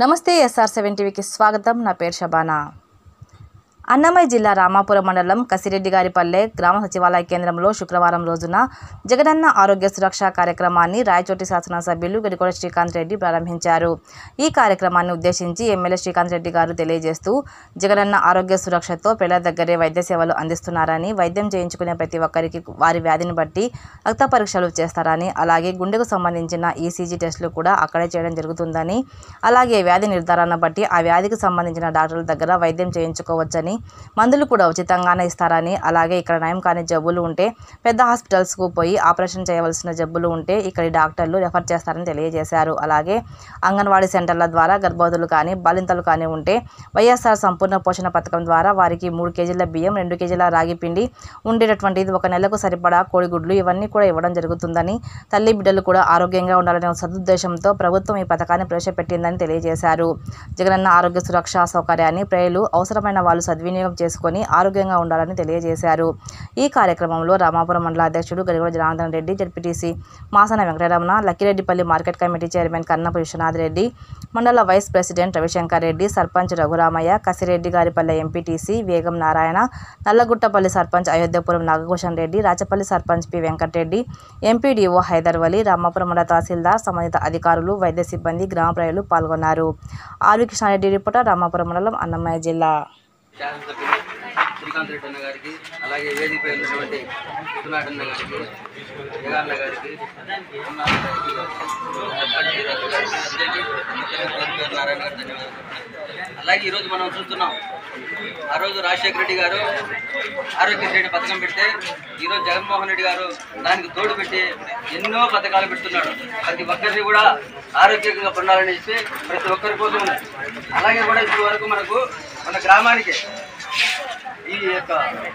నమస్తే SR seven టీవీకి స్వాగతం నా పేరు షబానా అన్నమయ్య జిల్లా రామాపురం మండలం కసిరెడ్డిగారిపల్లె గ్రామ సచివాలయ కేంద్రంలో శుక్రవారం రోజున జగనన్న ఆరోగ్య సురక్ష కార్యక్రమాన్ని రాయచోటి శాసనసభ్యులు గడికోడ శ్రీకాంత్ రెడ్డి ప్రారంభించారు ఈ కార్యక్రమాన్ని ఉద్దేశించి ఎమ్మెల్యే శ్రీకాంత్ రెడ్డి గారు తెలియజేస్తూ జగనన్న ఆరోగ్య సురక్షతో పిల్లల దగ్గరే వైద్య సేవలు అందిస్తున్నారని వైద్యం చేయించుకునే ప్రతి ఒక్కరికి వారి వ్యాధిని బట్టి రక్త పరీక్షలు చేస్తారని అలాగే గుండెకు సంబంధించిన ఈసీజీ టెస్టులు కూడా అక్కడే చేయడం జరుగుతుందని అలాగే వ్యాధి నిర్ధారణ బట్టి ఆ వ్యాధికి సంబంధించిన డాక్టర్ల దగ్గర వైద్యం చేయించుకోవచ్చని మందులు కూడా ఉచితంగానే ఇస్తారని అలాగే ఇక్కడ నయం కాని జబ్బులు ఉంటే పెద్ద హాస్పిటల్స్కు పోయి ఆపరేషన్ చేయవలసిన జబ్బులు ఉంటే ఇక్కడి డాక్టర్లు రెఫర్ చేస్తారని తెలియజేశారు అలాగే అంగన్వాడీ సెంటర్ల ద్వారా గర్భవతులు కానీ బాలింతలు కానీ ఉంటే వైఎస్ఆర్ సంపూర్ణ పోషణ పథకం ద్వారా వారికి మూడు కేజీల బియ్యం రెండు కేజీల రాగి పిండి ఉండేటటువంటిది ఒక నెలకు సరిపడా కోడిగుడ్లు ఇవన్నీ కూడా ఇవ్వడం జరుగుతుందని తల్లి బిడ్డలు కూడా ఆరోగ్యంగా ఉండాలనే సదుద్దేశంతో ప్రభుత్వం ఈ పథకాన్ని ప్రవేశపెట్టిందని తెలియజేశారు జగనన్న ఆరోగ్య సురక్ష సౌకర్యాన్ని ప్రజలు అవసరమైన వాళ్ళు సద్వినియోగం చేసుకొని ఆరోగ్యంగా ఉండాలని తెలియజేశారు ఈ కార్యక్రమంలో రామాపురం మండల అధ్యక్షుడు Garigoda Janardhan Reddy ZPTC Masana Venkataramana Lakkireddipalli market committee chairman Kannapu Vishwanath Reddy మండల vice president Ravishankar Reddy sarpanch Raghuramaiah Kasireddy Garipalle MPTC Vegam Narayana Nallaguttapalli sarpanch Ayodhyapuram Nagabhushan Reddy Rachapalli sarpanch P Venkatareddy MPDO Hyder Vali Ramapuram మండల తహసీల్దార్ సంబంధిత అధికారులు వైద్య సిబ్బంది గ్రామ ప్రజలు పాల్గొన్నారు ఆర్వి కృష్ణారెడ్డి రిపోర్టర్ రామాపురం మండలం అన్నమయ్య జిల్లా శాసనసభ్యులు శ్రీకాంత్ రెడ్డి అన్న గారికి అలాగే వేదికపై ఉన్నటువంటి సునాట్ అన్న గారికి జగన్న గారికి ఉన్న అందరికీ పేరు నారాయణ గారు ధన్యవాదాలు అలాగే ఈరోజు మనం చూస్తున్నాం ఆ రోజు రాజశేఖర రెడ్డి గారు ఆరోగ్యశ్రీ పథకం పెడితే ఈరోజు జగన్మోహన్ రెడ్డి గారు దానికి తోడు పెట్టి ఎన్నో పథకాలు పెడుతున్నాడు ప్రతి ఒక్కరిని కూడా ఆరోగ్యంగా పొందాలని చెప్పి ప్రతి ఒక్కరి కోసం అలాగే కూడా ఇప్పటి వరకు మనకు మన గ్రామానికి ఈ యొక్క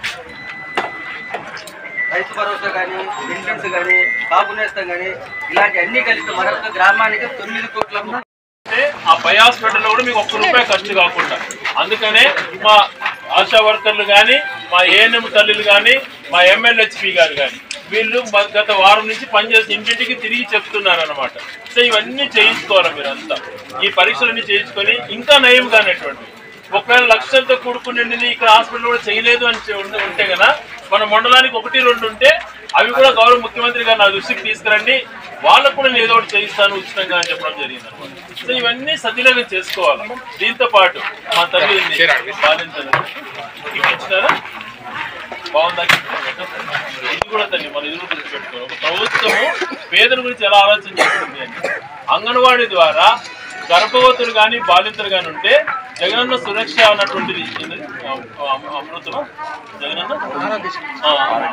రైతు భరోసా కానీ ఇన్సూరెన్స్ కానీ కాపు నేస్తం కానీ ఇలాంటి అన్ని కలిసి మరొక గ్రామానికి తొమ్మిది కోట్ల రూపాయలు అంటే ఆ పై హాస్పిటల్లో కూడా మీకు ఒక్క రూపాయి ఖర్చు కాకుండా అందుకనే మా ఆశా వర్కర్లు కానీ మా ఏఎన్ఎం తల్లులు కానీ మా ఎమ్మెల్యేహెచ్పి గారు కానీ వీళ్ళు మ- గత వారం నుంచి పనిచేసి ఇంటింటికి తిరిగి చెప్తున్నారు అనమాట సో ఇవన్నీ చేయించుకోవాలి మీరు అంతా ఈ పరీక్షలన్నీ చేయించుకొని ఇంకా నయం కానటువంటి ఒకవేళ లక్షలతో కూడుకుని ఇక్కడ హాస్పిటల్ కూడా చేయలేదు అని చె- ఉంటే- ఉంటే గన మన మండలానికి ఒకటి రెండు ఉంటే అవి కూడా గౌరవ ముఖ్యమంత్రి గారు నా దృష్టికి తీసుకురండి వాళ్ళకు కూడా నేను ఏదో ఒకటి చేయిస్తాను ఉచితంగా అని చెప్పడం జరిగింది అనమాట సో ఇవన్నీ సద్వినియోగం చేసుకోవాలి దీంతో పాటు మా తల్లి ఉంది, బాలింతలు. మీకు ఇచ్చినారా బాగుందా ఇది కూడా తల్లి మన ఇది కూడా గుర్తుపెట్టుకో ఒక ప్రభుత్వము పేదల గురించి ఎలా ఆలోచన చేస్తుంది అని అంగన్వాడీ ద్వారా గర్భవతులు కానీ బాలింతలు కానీ ఉంటే జగనన్న సురక్ష అన్నటువంటిది ఏంది? అ- అ- అమృతం జగనన్న ఆ,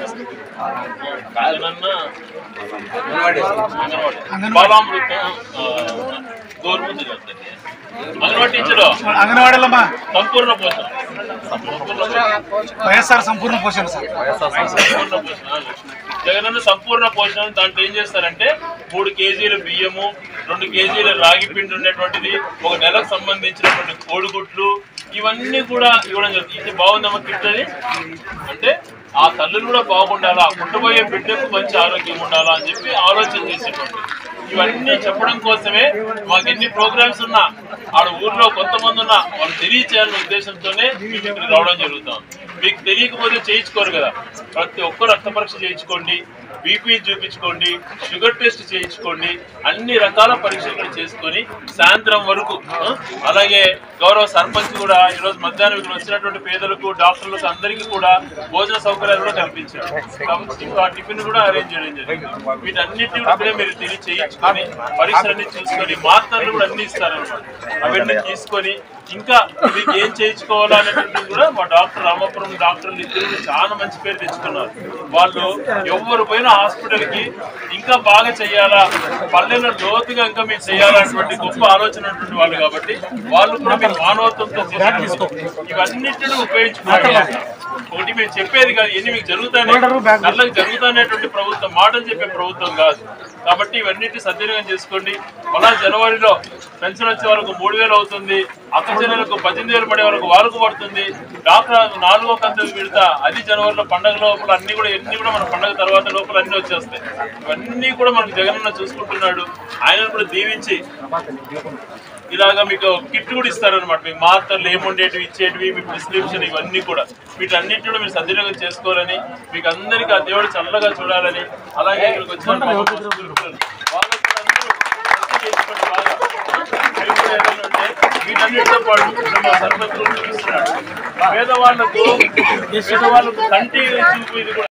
జగనన్న అంగన్వాడీ బాలామృతం ఆ, గోరుముద్దు కదా తల్లి. అంగన్వాడీ టీచరు అంగన్వాడీలమ్మా సంపూర్ణ పోషణ సంపూర్ణ పోషణ వైఎస్ఆర్ సంపూర్ణ పోషణ సార్ సంపూర్ణ పోషణ జగనన్న సంపూర్ణ పోషణ దాంట్లో ఏం చేస్తారంటే మూడు కేజీల బియ్యము రెండు కేజీల రాగి పిండి ఉండేటువంటిది ఒక నెలకు సంబంధించినటువంటి కోడిగుడ్లు ఇవన్నీ కూడా ఇవ్వడం జరుగుతుంది ఇది బాగుందమ్మా కిట్ అది అంటే ఆ తల్లులు కూడా బాగుండాలా పుట్టబోయే బిడ్డకు మంచి ఆరోగ్యం ఉండాలా అని చెప్పి ఆలోచన చేసేటువంటి ఇవన్నీ చెప్పడం కోసమే మాకు ఎన్ని ప్రోగ్రామ్స్ ఉన్నా ఆడ ఊర్లో కొంతమంది ఉన్నా వాళ్ళు తెలియచేయాలనే ఉద్దేశంతోనే మేము ఇక్కడికి రావడం జరుగుతాం మీకు తెలియకపోతే చేయించుకోరు కదా ప్రతి ఒక్కరు రక్త పరీక్ష చేయించుకోండి బీపీ చూపించుకోండి షుగర్ టెస్ట్ చేయించుకోండి అన్ని రకాల పరీక్షలు ఇక్కడ చేసుకొని సాయంత్రం వరకు ఆ, అలాగే గౌరవ సర్పంచ్ కూడా ఈరోజు మధ్యాహ్నం ఇక్కడ వచ్చినటువంటి పేదలకు డాక్టర్లకు అందరికీ కూడా భోజన సౌకర్యాలు కూడా కల్పించారు కాబట్టి ఆ టిఫిన్ కూడా అరేంజ్ చేయడం జరిగింది వీటన్నిటిని కూడా ఇప్పుడే మీరు తిరిగి చేయించుకొని పరీక్షలన్నీ చూసుకొని మాత్రలు కూడా అన్ని ఇస్తారన్నమాట అవన్నీ తీసుకొని ఇంకా మీకు ఏం చేయించుకోవాలా అనేటువంటిది కూడా మా డాక్టర్ రామాపురం డాక్టర్లు ఇద్దరు కూడా చాలా మంచి పేరు తెచ్చుకున్నారు వాళ్ళు ఎవరు పోయినా హాస్పిటల్ కి ఇంకా బాగా చేయాలా పల్లెల్లో లోతుగా ఇంకా మీరు చేయాలన్నటువంటి గొప్ప ఆలోచన ఉన్నటువంటి వాళ్ళు కాబట్టి వాళ్ళు కూడా మీరు మానవత్వంతో చేసిన ఇవన్నిటిని ఉపయోగించుకోవాలి ఒకటి మేము చెప్పేది కాదు ఎన్ని మీకు జరుగుతాయి కళ్ళకి జరుగుతానేటువంటి ప్రభుత్వం ఉత్త మాటలు చెప్పే ప్రభుత్వం కాదు కాబట్టి ఇవన్నిటి సద్వినియోగం చేసుకోండి మళ్ళా జనవరిలో పెన్షన్ వచ్చే వాళ్ళకు మూడు వేలు అవుతుంది అక్క చెల్లెలకు పద్దెనిమిది వేలు పడే వాళ్ళకు వాళ్ళకు పడుతుంది డాక్టర్ నాలుగో కంతు విడత అది జనవరిలో పండగ లోపల అన్ని కూడా ఎన్ని కూడా మన పండగ తర్వాత లోపల అన్ని వచ్చేస్తాయి ఇవన్నీ కూడా మనకు జగనన్న చూసుకుంటున్నాడు ఆయనను కూడా దీవించి ఇలాగా మీకు కిట్ కూడా ఇస్తారనమాట మీకు మాత్రలు ఏముండేటివి ఇచ్చేటివి మీ ప్రిస్క్రిప్షన్ ఇవన్నీ కూడా వీటన్నిటి కూడా మీరు సద్వినియోగం చేసుకోవాలని మీకు అందరికీ ఆ దేవుడు చల్లగా చూడాలని అలాగే ఇక్కడికి వచ్చిన మా వృద్ధులు, వాళ్ళకు కూడా అందరూ భక్తి చేసుకోండి బాగా. మీరు కూడా ఏదైనా ఉంటే వీటన్నిటితో పాటు ఇక్కడ మా సర్పంచ్ కూడా చూపిస్తున్నాడు పేదవాళ్ళకు పేదవాళ్ళకు కంటి చూపు ఇది కూడా